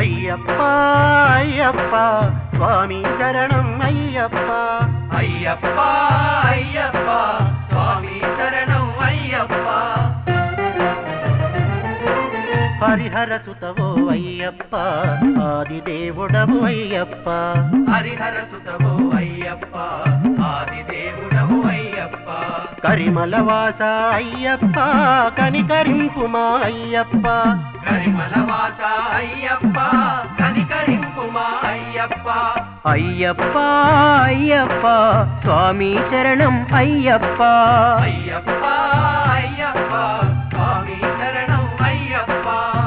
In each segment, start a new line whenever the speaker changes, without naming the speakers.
అయ్యప్ప అయ్యప్ప స్వామి శరణం అయ్యప్ప
అయ్యప్ప అయ్యప్ప స్వామి శరణం అయ్యప్ప
హరిహర సుతవో అయ్యప్ప ఆదిదేవుడవు అయ్యప్ప
హరిహర సుతవో అయ్యప్ప ఆదిదేవుడవు అయ్యప్ప
కరిమల వాస అయ్యప్ప కనికరింపుమా అయ్యప్ప
కరిమల వాస అయ్యప్ప కనికరింపుమా అయ్యప్ప
అయ్యప్ప అయ్యప్ప స్వామి శరణం అయ్యప్ప
అయ్యప్ప అయ్యప్ప స్వామి శరణం అయ్యప్ప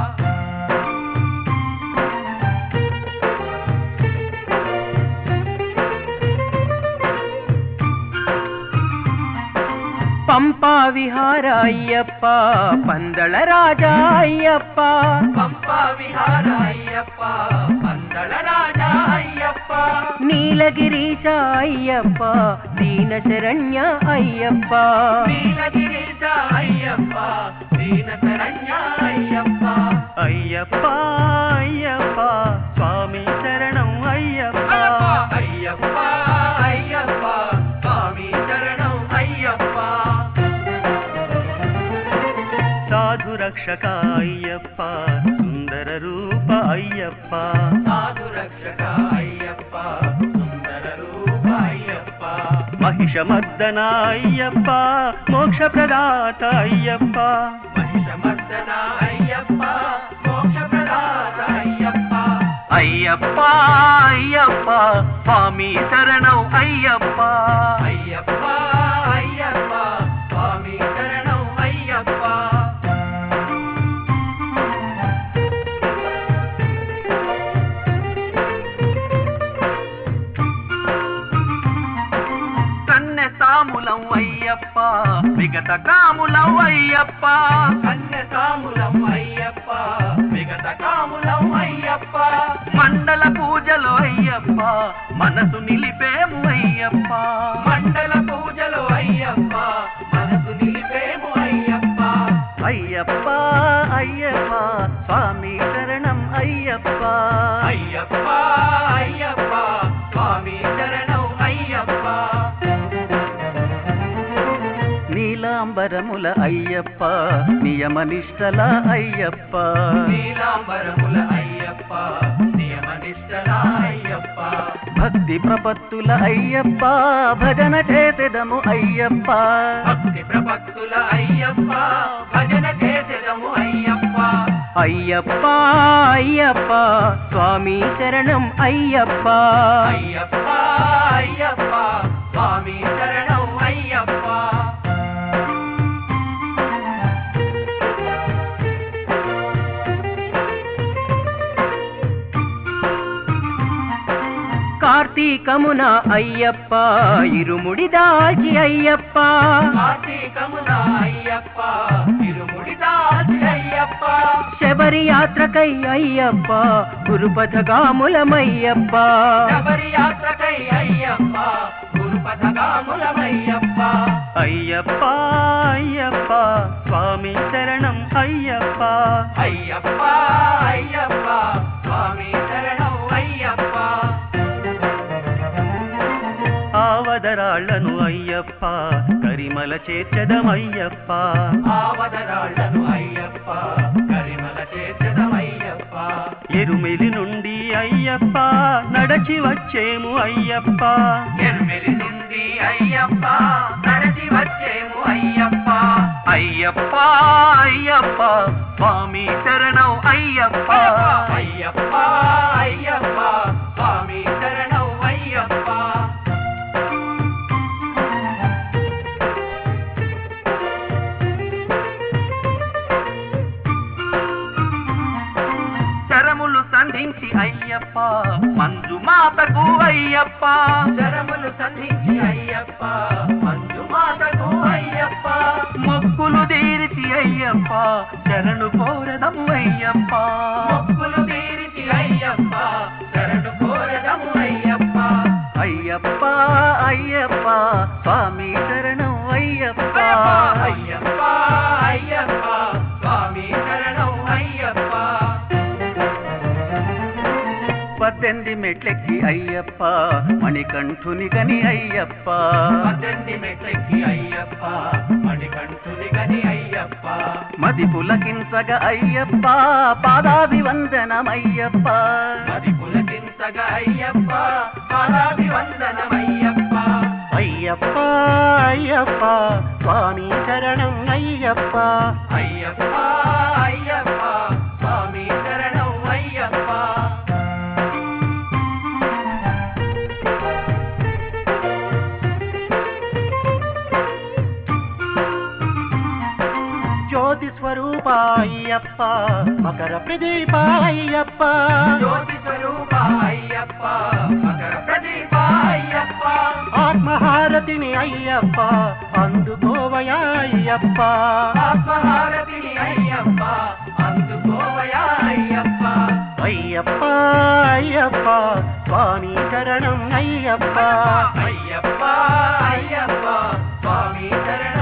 పంపా విహార అయ్యప్ప పందళ రాజా అయ్యప్ప
పంపా విహార అయ్యప్ప పందళ రాజా అయ్యప్ప
నీలగిరీశ అయ్యప్ప దీన శరణ్య అయ్యప్ప
నీలగిరీశ అయ్యప్ప దీన శరణ్య అయ్యప్ప
అయ్యప్ప అయ్యప్ప స్వామి శరణం అయ్యప్ప
అయ్యప్ప అయ్యప్ప స్వామి శరణం అయ్యప్ప
సాధు రక్షక అయ్యప్ప సుందర రూప అయ్యప్ప
సాధు రక్షక అయ్యప్ప సుందర రూప అయ్యప్ప
మహిషమర్దన అయ్యప్ప మోక్ష ప్రదాత అయ్యప్ప
మహిషమర్దన అయ్యప్ప మోక్ష ప్రదాత అయ్యప్ప
అయ్యప్ప అయ్యప్ప స్వామి శరణం అయ్యప్ప
అయ్యప్ప అయ్యప్ప స్వామి శరణం అయ్యప్ప
కన్నె తాములం అయ్యప్ప విగత కాములం అయ్యప్ప
కన్య కాములం అయ్యప్ప విగత కాములం అయ్యప్ప
మండల పూజలు అయ్యప్ప మనసు నిలిపేము అయ్యప్ప
మండల పూజలు అయ్యప్ప మనసు నిలిపేము అయ్యప్ప
అయ్యప్ప అయ్యప్ప స్వామి శరణం అయ్యప్ప
అయ్యప్ప అయ్యప్ప స్వామి శరణం అయ్యప్ప
నీలాంబరముల అయ్యప్ప నియమనిష్టల అయ్యప్ప
నీలాంబరముల అయ్యప్ప నియమనిష్టల అయ్యప్ప
భక్తి ప్రపత్తుల అయ్యప్ప భజన చేసెదము అయ్యప్ప
భక్తి ప్రపత్తుల అయ్యప్ప భజన చేసెదము అయ్యప్ప
అయ్యప్ప అయ్యప్ప స్వామి శరణం అయ్యప్ప
అయ్యప్ప అయ్యప్ప స్వామి శరణం అయ్యప్ప
కార్తీకమున అయ్యప్ప ఇరుముడి దాల్చి అయ్యప్ప
కార్తీకమున అయ్యప్ప తిరుముడి దాచి అయ్యప్ప
శబరి యాత్రకై అయ్యప్ప గురుపథగాములమయ్యప్ప
శబరి యాత్రకై అయ్యప్ప గురుపథగాములమయ్యప్ప
అయ్యప్ప అయ్యప్ప స్వామి శరణం అయ్యప్ప
అయ్యప్ప అయ్యప్ప స్వామి శరణం అయ్యప్ప
ఆవదరాళ్లను అయ్యప్ప కరిమల చేర్చదమయ్యప్ప
ఆవదరాళ్లను అయ్యప్ప కరిమల చేర్చదమయ్యప్ప
ఎరుమెలి నుండి అయ్యప్ప నడచి వచ్చేము అయ్యప్ప
ఎర్మిలి నుండి అయ్యప్ప నడచి వచ్చేము అయ్యప్ప
అయ్యప్ప అయ్యప్ప స్వామి శరణం అయ్యప్ప
అయ్యప్ప అయ్యప్ప స్వామి శరణం అయ్యప్ప
శరములు సంధించి అయ్యప్ప మంజు మాతకు అయ్యప్ప
శరములు సంధించి అయ్యప్ప మంజు మాతకు అయ్యప్ప
మొక్కులు తీరిచి అయ్యప్ప శరణు కోరదము అయ్యప్ప
మొక్కులు తీరిచి అయ్యప్ప శరణు కోరదము అయ్యప్ప
అయ్యప్ప అయ్యప్ప స్వామి శరణం అయ్యప్ప
అయ్యప్ప అయ్యప్ప స్వామి శరణం అయ్యప్ప
పద్దెనిమిది మెట్లెక్కి అయ్యప్ప మణికంఠుని గని అయ్యప్ప
పద్దెనిమిది మెట్లెక్కి అయ్యప్ప మణికంఠుని గని అయ్యప్ప
మది పులకించగ అయ్యప్ప పాదాభివందనమయ్యప్ప
అది పులకించగా అయ్యప్ప పాదాభివందనమయ్యప్ప
అయ్యప్ప అయ్యప్ప స్వామి శరణం అయ్యప్ప
అయ్యప్ప అయ్యప్ప స్వామి శరణం అయ్యప్ప
జ్యోతి స్వరూప అయ్యప్ప మకర ప్రదీప అయ్యప్ప
జ్యోతి స్వరూప అయ్యప్ప మకర ప్రదీప అయ్యప్ప
ఆత్మహారతిని అయ్యప్ప అందుకోవయా అయ్యప్ప
ఆత్మహారతిని అయ్యప్ప అందుకోవయా అయ్యప్ప
అయ్యప్ప అయ్యప్ప స్వామి శరణం అయ్యప్ప
అయ్యప్ప అయ్యప్ప స్వామి శరణం